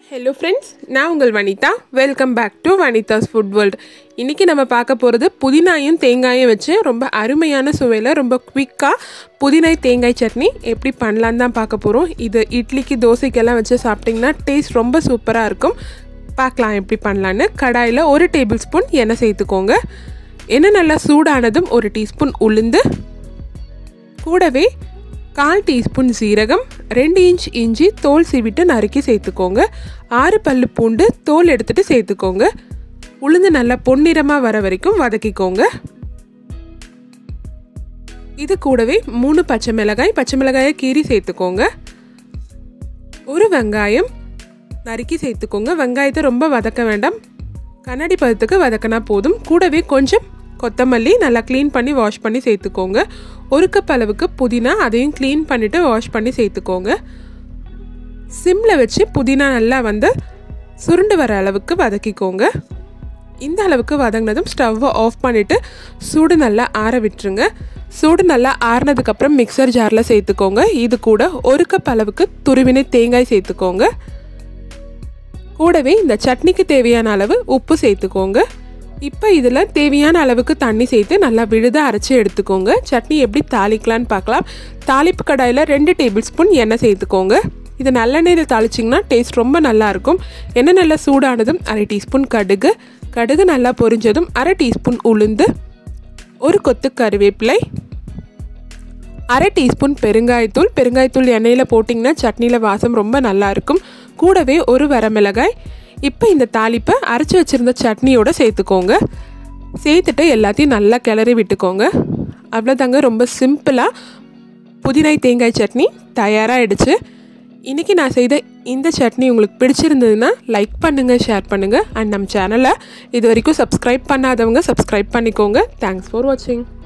hello friends நான் உங்கள் Vanitha welcome back to Vanitha's food world இன்றைக்கி நம்ம பார்க்க போகிறது புதினாயும் தேங்காயும் வச்சு ரொம்ப அருமையான சுவையில் ரொம்ப குவிக்காக புதினாய் தேங்காய் சட்னி எப்படி பண்ணலான்னு தான் பார்க்க போகிறோம் இது இட்லிக்கு தோசைக்கெல்லாம் வச்சு சாப்பிட்டிங்கன்னா டேஸ்ட் ரொம்ப சூப்பராக இருக்கும் பார்க்கலாம் எப்படி பண்ணலான்னு கடாயில் ஒரு டேபிள் ஸ்பூன் எண்ணெய் சேர்த்துக்கோங்க எண்ணெய் நல்லா சூடானதும் ஒரு டீஸ்பூன் உளுந்து கூடவே கால் டீஸ்பூன் சீரகம் ரெண்டு இன்ச் இஞ்சி தோல் சீவிட்டு நறுக்கி சேர்த்துக்கோங்க ஆறு பல்லு பூண்டு தோல் எடுத்துட்டு சேர்த்துக்கோங்க உளுந்து நல்லா பொன்னிறமாக வர வரைக்கும் வதக்கிக்கோங்க இது கூடவே மூணு பச்சை மிளகாய் பச்சை மிளகாயை கீறி சேர்த்துக்கோங்க ஒரு வெங்காயம் நறுக்கி சேர்த்துக்கோங்க வெங்காயத்தை ரொம்ப வதக்க வேண்டாம் கண்ணாடி பதத்துக்கு வதக்கினா போதும் கூடவே கொஞ்சம் கொத்தமல்லி நல்லா க்ளீன் பண்ணி வாஷ் பண்ணி சேர்த்துக்கோங்க ஒரு கப் அளவுக்கு புதினா அதையும் க்ளீன் பண்ணிவிட்டு வாஷ் பண்ணி சேர்த்துக்கோங்க சிம்மில் வச்சு புதினா நல்லா வந்து சுருண்டு வர அளவுக்கு வதக்கிக்கோங்க இந்த அளவுக்கு வதங்கினதும் ஸ்டவ்வை ஆஃப் பண்ணிவிட்டு சூடு நல்லா ஆற விட்டுருங்க சூடு நல்லா ஆறினதுக்கப்புறம் மிக்சர் ஜாரில் சேர்த்துக்கோங்க இது கூட ஒரு கப் அளவுக்கு துருவினை தேங்காய் சேர்த்துக்கோங்க கூடவே இந்த சட்னிக்கு தேவையான அளவு உப்பு சேர்த்துக்கோங்க இப்போ இதில் தேவையான அளவுக்கு தண்ணி சேர்த்து நல்லா விழுத அரைச்சி எடுத்துக்கோங்க சட்னி எப்படி தாளிக்கலான்னு பார்க்கலாம் தாளிப்பு கடாயில் ரெண்டு டேபிள் ஸ்பூன் எண்ணெய் சேர்த்துக்கோங்க இது நல்லெண்ணெயில் தாளிச்சிங்கன்னா டேஸ்ட் ரொம்ப நல்லாயிருக்கும் எண்ணெய் நல்லா சூடானதும் அரை டீஸ்பூன் கடுகு கடுகு நல்லா பொரிஞ்சதும் அரை டீஸ்பூன் உளுந்து ஒரு கொத்து கருவேப்பிலை அரை டீஸ்பூன் பெருங்காயத்தூள் பெருங்காயத்தூள் எண்ணெயில் போட்டிங்கன்னா சட்னியில் வாசம் ரொம்ப நல்லாயிருக்கும் கூடவே ஒரு வரமிளகாய் இப்போ இந்த தாளிப்பை அரைச்சி வச்சுருந்த சட்னியோட சேர்த்துக்கோங்க சேர்த்துட்டு எல்லாத்தையும் நல்லா கிளறி விட்டுக்கோங்க அவ்வளோதாங்க ரொம்ப சிம்பிளாக புதினாய் தேங்காய் சட்னி தயாராகிடுச்சு இன்றைக்கி நான் செய்த இந்த சட்னி உங்களுக்கு பிடிச்சிருந்ததுன்னா லைக் பண்ணுங்கள் ஷேர் பண்ணுங்கள் அண்ட் நம்ம சேனலை இது வரைக்கும் சப்ஸ்கிரைப் பண்ணாதவங்க சப்ஸ்கிரைப் பண்ணிக்கோங்க தேங்க்ஸ் ஃபார் வாட்சிங்